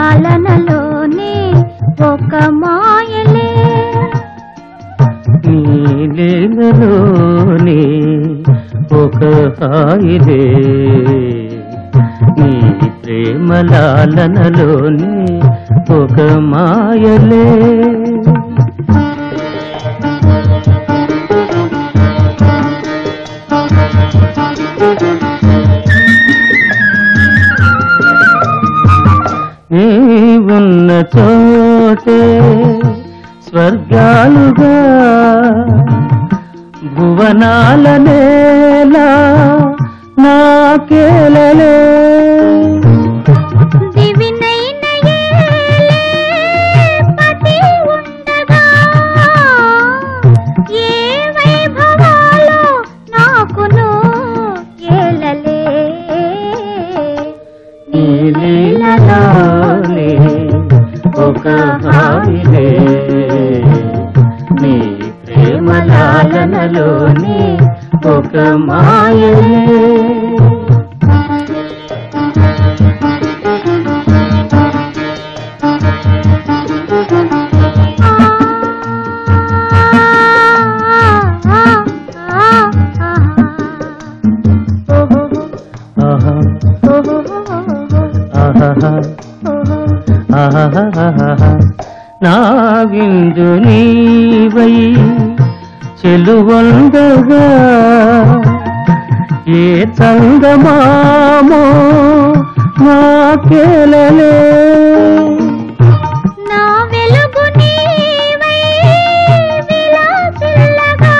లాలనలోనే ఒక మాయలే నీ లీలలోనే ఒక హాయిలే నీ ప్రేమ లాలనలోనే ఒక మాయలే నీ ఉన్న చోటే స్వర్గాలుగా భువనాల నేల నాకేలలే దివినైన ఏలే పతి ఉండగా ఏ వైభవాలో నాకును ఏలలే నీ లీలలోనే ఒక హాయిలే నీ ప్రేమ లాలనలోనే ఒక మాయలే ఆహా ఆహాహా ఆహాహాహా. నా విందు నీవై చెలువందగా ఏ చందమామో నాకేలలే నా వెలుగు నీవై విలాసిల్లగా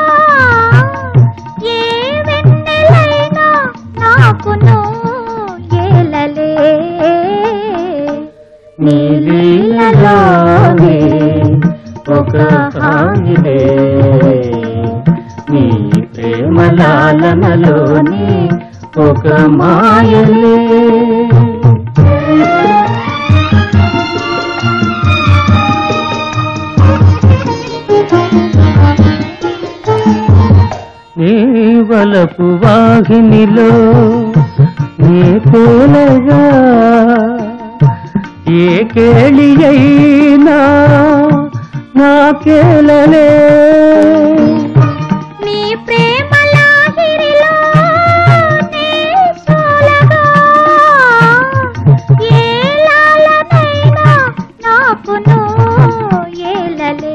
ఏ వెన్నెలైనా నాకును ఏలలే నీ లీలలోనే ఒక హాయిలే నీ ప్రేమ లాలనలోనే ఒక మాయలే నీ వలపు వాహినిలో నీ పూలగా ఏ కేళి అయినా నాకేలలే నీ ప్రేమ లాహిరిలో నే సోలగా ఏ లాలనైనా నాకును ఏలలే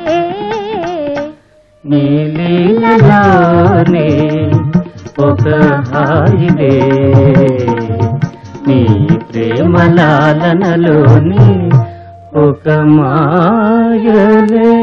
నీ లీలలోనే ఒక హాయిలే నీ ప్రేమ లాలనలోని ఒక మాయలే